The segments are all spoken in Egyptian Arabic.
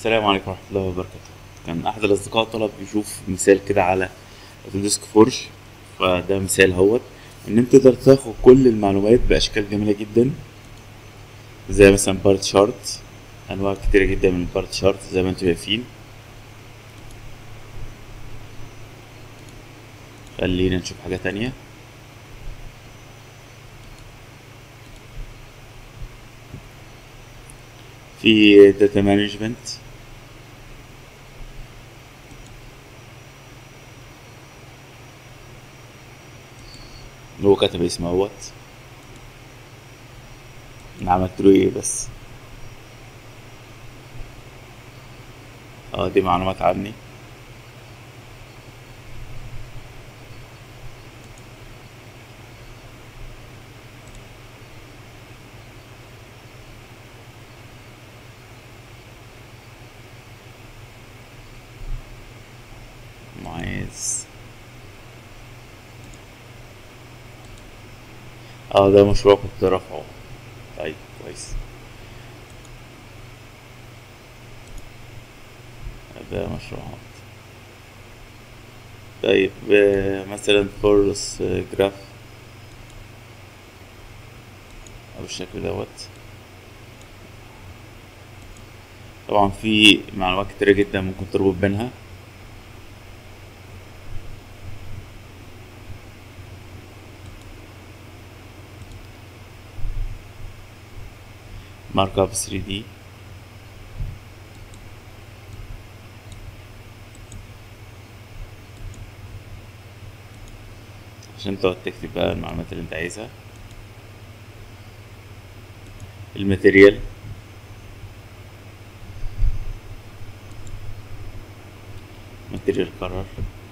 السلام عليكم ورحمة الله وبركاته كان أحد الأصدقاء طلب يشوف مثال كده على اوتوديسك فورج فده مثال اهوت إن أنت تقدر تاخد كل المعلومات بأشكال جميلة جدا زي مثلا بارت شارت أنواع كتيرة جدا من البارت شارت زي ما انتم شايفين خلينا نشوف حاجة تانية في داتا مانجمنت هو كتب اسمه اهوت انا عملت له ايه بس اه دي معلومات عني معايز اه ده مشروع كنت رافعه طيب كويس ده مشروعات طيب آه، مثلا فورس جراف او بالشكل دوت طبعا في معلومات كتيرة جدا ممكن تربط بينها مارك اب 3 دي عشان تقعد تكتب بقى المعلومات اللي انت عايزها الماتيريال ماتيريال قرر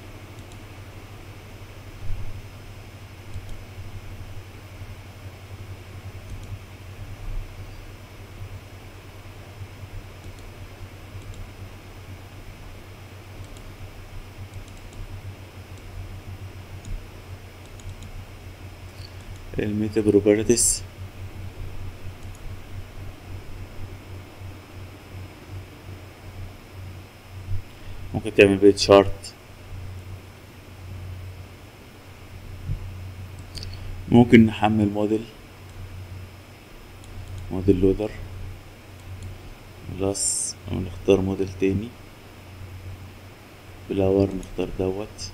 الميتا بروبرتيز ممكن تعمل بيه شارت ممكن نحمل موديل موديل لودر بلس نختار موديل تاني بلاور نختار دوت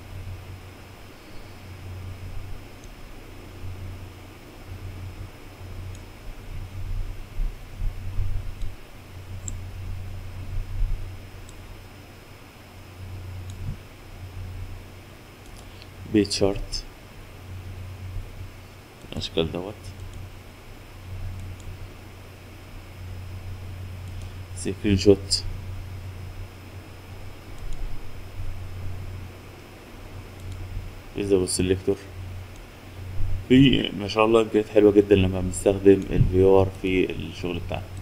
بيت شارت الاشكال دوت سكرين شوت فيزابل سيلكتور في ما شاء الله امكانيات حلوه جدا لما بنستخدم الفي ار في الشغل بتاعنا